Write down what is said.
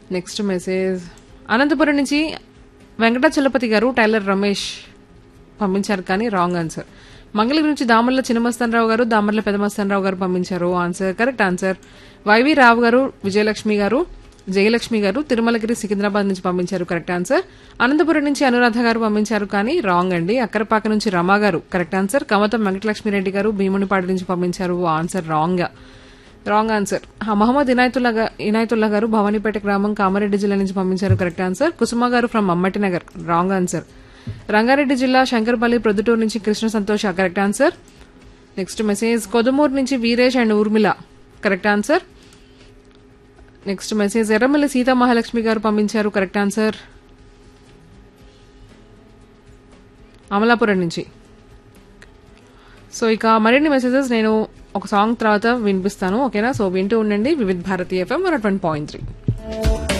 next message Anantapuram నుంచి వెంకటాచలపతి గారు tailor Ramesh పంపించారు కానీ రాంగ్ ఆన్సర్ మంగళగిరి నుంచి దామర్ల చిన్నమస్తానరావు గారు దామర్ల పెదమస్తానరావు గారు పంపించారు answer correct answer Y V Rao Vijayalakshmi గారు జయలక్ష్మి గారు తిరుమలగిరి సికింద్రాబాద్ నుంచి పంపించారు కరెక్ట్ ఆన్సర్ అనంతపురం నుంచి అనురాధ గారు పంపించారు కానీ రాంగ్ అండి అక్కరపాక నుంచి రమా గారు కరెక్ట్ ఆన్సర్ కమతం వెంకటలక్ష్మిరెడ్డి గారు భీమునిపాడు నుంచి పంపించారు ఆన్సర్ రాంగ్ రాంగ్ ఆన్సర్ హ, మహమ్మద్ ఇనాయతుల్లా గా- ఇనాయతుల్లా గారు భవానీపేట గ్రామం కామారెడ్డి జిల్లా నుంచి పంపించారు కరెక్ట్ ఆన్సర్ కుసుమ గారు from Mammati Nagar wrong answer Rangareddy జిల్లా శంకర్పల్లి ప్రొద్దుటూరు నుంచి Krishna Santosh correct answer next message Kodumuru నుంచి Veeresh and Urmila correct answer next message Erramalli Sita Mahalakshmi గారు పంపించారు కరెక్ట్ ఆన్సర్ అమలాపురం నుంచి సో ఇక మరిన్ని మెసేజెస్ నేను ఒక సాంగ్ తర్వాత వినిపిస్తాను ఓకేనా సో వింటూ ఉండండి Vividh Bharati FM one point three